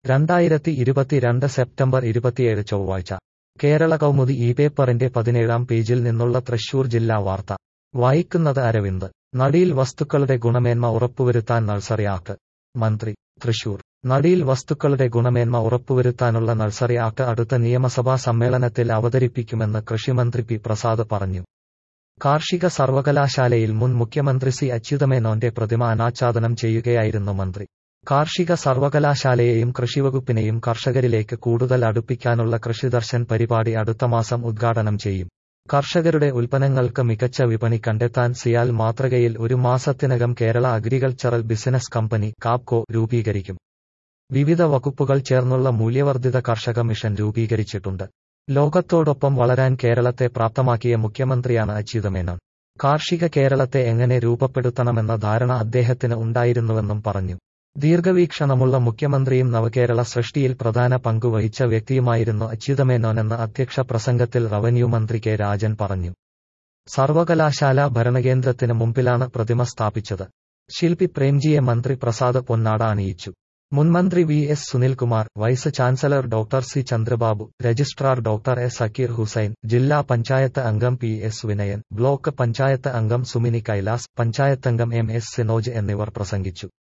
രണ്ടായിരത്തി ഇരുപത്തിരണ്ട് സെപ്റ്റംബർ ഇരുപത്തിയേഴ് ചൊവ്വാഴ്ച കേരള കൗമുദി ഈ പേപ്പറിന്റെ പതിനേഴാം പേജിൽ നിന്നുള്ള തൃശൂർ ജില്ലാ വാർത്ത വായിക്കുന്നത് അരവിന്ദ് നടിയിൽ വസ്തുക്കളുടെ ഗുണമേന്മ ഉറപ്പുവരുത്താൻ നഴ്സറി ആക്ട് മന്ത്രി തൃശൂർ നടിയിൽ വസ്തുക്കളുടെ ഗുണമേന്മ ഉറപ്പുവരുത്താനുള്ള നഴ്സറി ആക്ട് അടുത്ത നിയമസഭാ സമ്മേളനത്തിൽ അവതരിപ്പിക്കുമെന്ന് കൃഷിമന്ത്രി പി പ്രസാദ് പറഞ്ഞു കാർഷിക സർവകലാശാലയിൽ മുൻ മുഖ്യമന്ത്രി സി അച്യുതമേനോന്റെ പ്രതിമ അനാച്ഛാദനം ചെയ്യുകയായിരുന്നു മന്ത്രി കാർഷിക സർവകലാശാലയെയും കൃഷിവകുപ്പിനെയും കർഷകരിലേക്ക് കൂടുതൽ അടുപ്പിക്കാനുള്ള കൃഷിദർശൻ പരിപാടി അടുത്ത മാസം ഉദ്ഘാടനം ചെയ്യും കർഷകരുടെ ഉൽപ്പന്നങ്ങൾക്ക് മികച്ച വിപണി കണ്ടെത്താൻ സിയാൽ മാതൃകയിൽ ഒരു മാസത്തിനകം കേരള അഗ്രികൾച്ചറൽ ബിസിനസ് കമ്പനി കാപ്കോ രൂപീകരിക്കും വിവിധ വകുപ്പുകൾ ചേർന്നുള്ള മൂല്യവർദ്ധിത കർഷക മിഷൻ രൂപീകരിച്ചിട്ടുണ്ട് ലോകത്തോടൊപ്പം വളരാൻ കേരളത്തെ പ്രാപ്തമാക്കിയ മുഖ്യമന്ത്രിയാണ് അച്യുതമേനോൻ കാർഷിക കേരളത്തെ എങ്ങനെ രൂപപ്പെടുത്തണമെന്ന ധാരണ അദ്ദേഹത്തിന് ഉണ്ടായിരുന്നുവെന്നും പറഞ്ഞു ദീർഘവീക്ഷണമുള്ള മുഖ്യമന്ത്രിയും നവകേരള സൃഷ്ടിയിൽ പ്രധാന പങ്കുവഹിച്ച വ്യക്തിയുമായിരുന്നു അച്യുതമേനോനെന്ന് അധ്യക്ഷ പ്രസംഗത്തിൽ റവന്യൂ മന്ത്രി കെ രാജൻ പറഞ്ഞു സർവകലാശാല ഭരണകേന്ദ്രത്തിന് മുമ്പിലാണ് പ്രതിമ സ്ഥാപിച്ചത് ശില്പി പ്രേംജിയെ മന്ത്രി പ്രസാദ് പൊന്നാട അണിയിച്ചു മുൻമന്ത്രി V S Sunilkumar vice chancellor doctor C Chandrababu registrar doctor S Sakkeer Hussain ജില്ലാ പഞ്ചായത്ത് അംഗം P S Vinayan block panchayat അംഗം സുമിനി കൈലാസ് പഞ്ചായത്തംഗം എം എസ് സിനോജ് എന്നിവർ പ്രസംഗിച്ചു